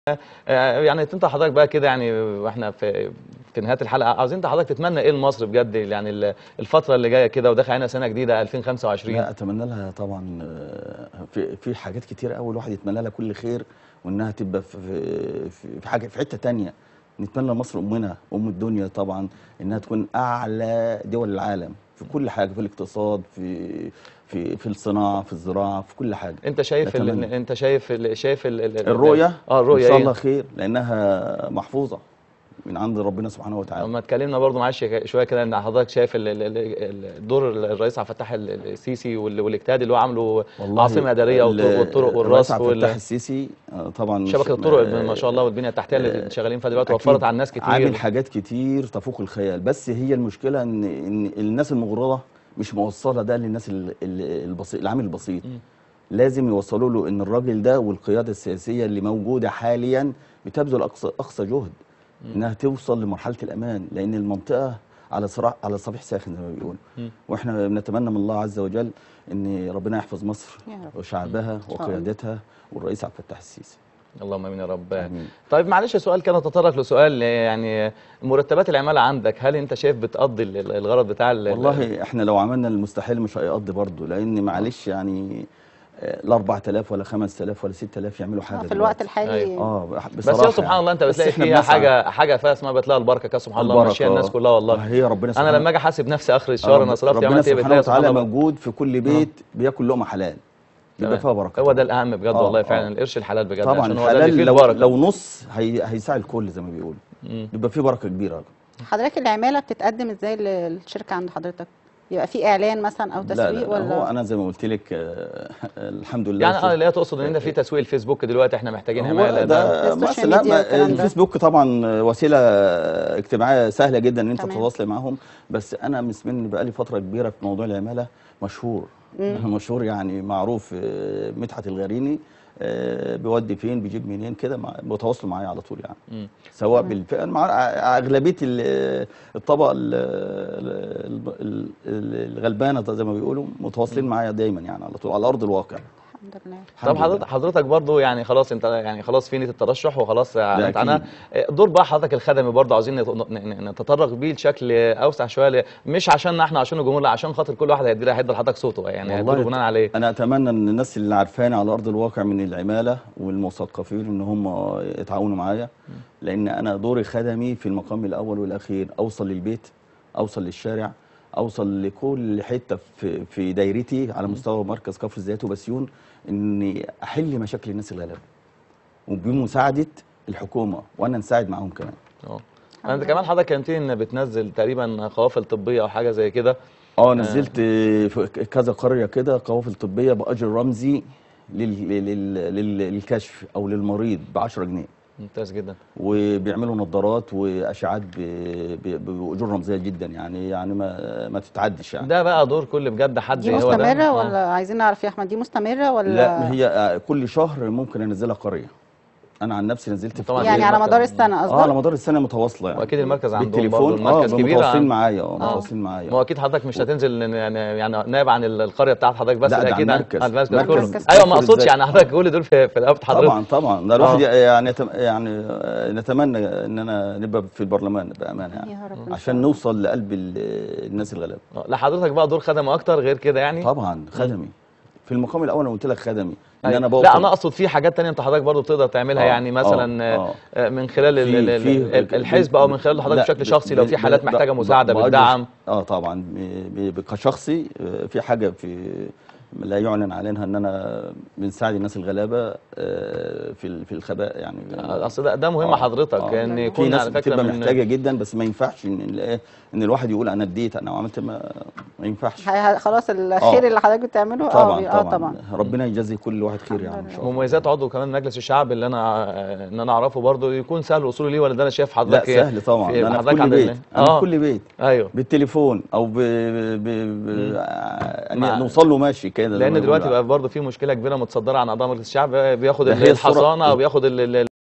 آه، يعني انت حضرتك بقى كده يعني واحنا في في نهايه الحلقه عاوزين انت حضرتك تتمنى ايه لمصر بجد يعني ال- الفتره اللي جايه كده وداخل علينا سنه جديده 2025 لا اتمنى لها طبعا آه، في في حاجات كتير قوي الواحد يتمنى لها كل خير وانها تبقى في في, في حاجه في حته تانية نتمنى لمصر امنا ام الدنيا طبعا انها تكون اعلى دول العالم في كل حاجه في الاقتصاد في في في الصناعه في الزراعه في كل حاجه انت شايف ال... أتمنى. انت شايف ال... شايف ال... ال- الرؤيه اه الرؤيه ان شاء ايه؟ الله خير لانها محفوظه من عند ربنا سبحانه وتعالى لما اتكلمنا برضو معلش شويه كده ان حضرتك شايف ال- ال- ال- الدور الرئيس عبد الفتاح ال- السيسي وال- والاجتهاد اللي هو عامله والله عاصمه اداريه ال- والطرق- والطرق الرئيس والرصف عبد الفتاح وال- السيسي آه، طبعا شبكه مش- الطرق آه، ما شاء الله والبنيه التحتيه اللي آه، شغالين فيها دلوقتي أكيد وفرت على الناس كتير عامل حاجات كتير تفوق الخيال بس هي المشكله ان ان الناس المغرضه مش موصله ده للناس ال- ال- البسيط العامل البسيط مم. لازم يوصلوا له ان الراجل ده والقياده السياسيه اللي موجوده حاليا بتبذل اقصى اقصى جهد انها توصل لمرحله الامان لان المنطقه على صراع على صفيح ساخن زي ما بيقولوا مم. واحنا بنتمنى من الله عز وجل ان ربنا يحفظ مصر يا رب. وشعبها الله. وقيادتها والرئيس عبد الفتاح السيسي اللهم امين يا رب آمين. طيب معلش سؤال كده تطرق لسؤال يعني مرتبات العماله عندك هل انت شايف بتقضي ال- ال- الغرض بتاع ال- والله احنا لو عملنا المستحيل مش هيقضي برضه لان معلش يعني آه، لا 4000 ولا 5000 ولا 6000 يعملوا حاجه آه، في الوقت دلوقتي. الحالي أيوة. اه بس بصراحه يا سبحان الله انت بس بتلاقي إحنا فيها بنسعى. حاجه حاجه فيها اسمها بتلاقي البركه كده سبحان الله البركة، ماشيه الناس آه. كلها والله هي ربنا انا لما اجي احاسب نفسي اخر الشهر انا صرفت ربنا عملت ايه سبحانه بتلاقي سبحان وتعالى الله موجود في كل بيت بياكل لقمه حلال يبقى تمام. فيها بركه هو ده الاهم بجد آه، والله آه. فعلا القرش الحلال بجد طبعا عشان هو ده اللي الحلال فيه لو, البركه لو نص هي هيساعد الكل زي ما بيقولوا مم. يبقى في بركه كبيره حضرتك العماله بتتقدم ازاي للشركه عند حضرتك يبقى في اعلان مثلا او لا تسويق لا, لا ولا هو انا زي ما قلت لك آه، الحمد لله يعني اه شوف- لا تقصد ان انت في تسويق الفيسبوك دلوقتي احنا محتاجين هو عماله ده السوشيال مثلا ميديا والكلام ده. الفيسبوك طبعا وسيله اجتماعيه سهله جدا ان انت تمام. تتواصلي معاهم بس انا مسمن بقى لي فتره كبيره في موضوع العماله مشهور مشهور يعني معروف آه، مدحت الغريني آه، بيودي فين بيجيب منين كده مع- بيتواصلوا معايا على طول يعني مم. سواء بالفئه مع اغلبيه ال- الطبقه ال- ال- ال- ال- الغلبانه زي ما بيقولوا متواصلين معايا دايما يعني على طول على ارض الواقع الحمد لله طب الحمد لله. حضرتك حضرتك برضو يعني خلاص انت يعني خلاص في نيه الترشح وخلاص اعلنت أكيد. عنها دور بقى حضرتك الخدمي برضو عاوزين نت- ن- نتطرق بيه لشكل اوسع شويه ل- مش عشان احنا عشان الجمهور لا عشان خاطر كل واحد هيدي هيدي لحضرتك صوته يعني والله هيديله بناء عليه انا اتمنى ان الناس اللي عارفاني على ارض الواقع من العماله والمثقفين ان هم يتعاونوا معايا لان انا دوري خدمي في المقام الاول والاخير اوصل للبيت اوصل للشارع اوصل لكل حته في في دايرتي على مستوى مركز كفر الزيات وبسيون اني احل مشاكل الناس الغلابه وبمساعده الحكومه وانا نساعد معاهم كمان اه انت كمان حضرتك كلمتني ان بتنزل تقريبا قوافل طبيه او حاجه زي كده اه نزلت في كذا قريه كده قوافل طبيه باجر رمزي لل- لل- لل- للكشف او للمريض ب 10 جنيه ممتاز جدا وبيعملوا نظارات واشعات ب- ب- باجور رمزيه جدا يعني يعني ما ما تتعدش يعني ده بقى دور كل بجد حد دي هو ده مستمره آه. ولا عايزين نعرف يا احمد دي مستمره ولا لا هي آه، كل شهر ممكن انزلها قريه انا عن نفسي نزلت في طبعاً قرية. يعني على المركز- مدار السنه اه على قصدك مدار السنه متواصله يعني واكيد المركز عندهم بالتليفون برضه المركز اه كبير متواصلين عن- معايا اه آه. متواصلين ما هو معايا اكيد حضرتك مش هتنزل يعني يعني نائب عن ال- القريه بتاعت حضرتك بس لا، ده ده عن اكيد عن مركز. عن المركز مركز كله كفر ايوه ما اقصدش الزيت. يعني حضرتك كل دول في في رقبه حضرتك طبعا طبعا ده الواحد آه. يعني يتم- يعني آه، نتمنى ان انا نبقى في البرلمان بامانه يعني يا رب إن شاء عشان الله. نوصل لقلب ال- الناس الغلابه آه، لا حضرتك بقى دور خدمه اكتر غير كده يعني طبعا خدمي في المقام الاول انا قلت لك خدمي ان أيوة. انا بوصل لا انا اقصد في حاجات تانية انت حضرتك برضو بتقدر تعملها آه، يعني مثلا آه، آه، آه، من خلال ال- في- ال- في- ال- الحزب او من خلال حضرتك لا، بشكل ب- شخصي لو ب- في حالات ب- محتاجه ب- مساعده بأجر- بالدعم اه طبعا ب- ب- كشخصي آه، في حاجه في لا يعلن عليها ان انا بنساعد الناس الغلابه آه، في ال- في الخباء يعني آه، اصل ده, ده مهم آه، حضرتك آه. ان في يكون ناس على فكره بتبقى من محتاجه جدا بس ما ينفعش ان ال- ان الواحد يقول انا اديت انا عملت ما, ما ينفعش ه- خلاص الخير آه. اللي حضرتك بتعمله اه طبعا بي- اه طبعا, طبعا ربنا يجازي كل واحد خير يعني الحمد ان شاء الله مميزات عضو كمان مجلس الشعب اللي انا آه، ان انا اعرفه برضو يكون سهل الوصول ليه ولا ده انا شايف لا حضرتك سهل طبعا في- انا في حضرتك كل عند بيت ال- انا اه في كل بيت ايوه بالتليفون او ب... ب... ب... يعني مع- نوصل له ماشي كده زي ما لان بيقولوا دلوقتي يعني. بقى برضه في مشكله كبيره متصدره عن اعضاء مجلس الشعب بياخد ده هي الصورة- الحصانه او بياخد ال- ال-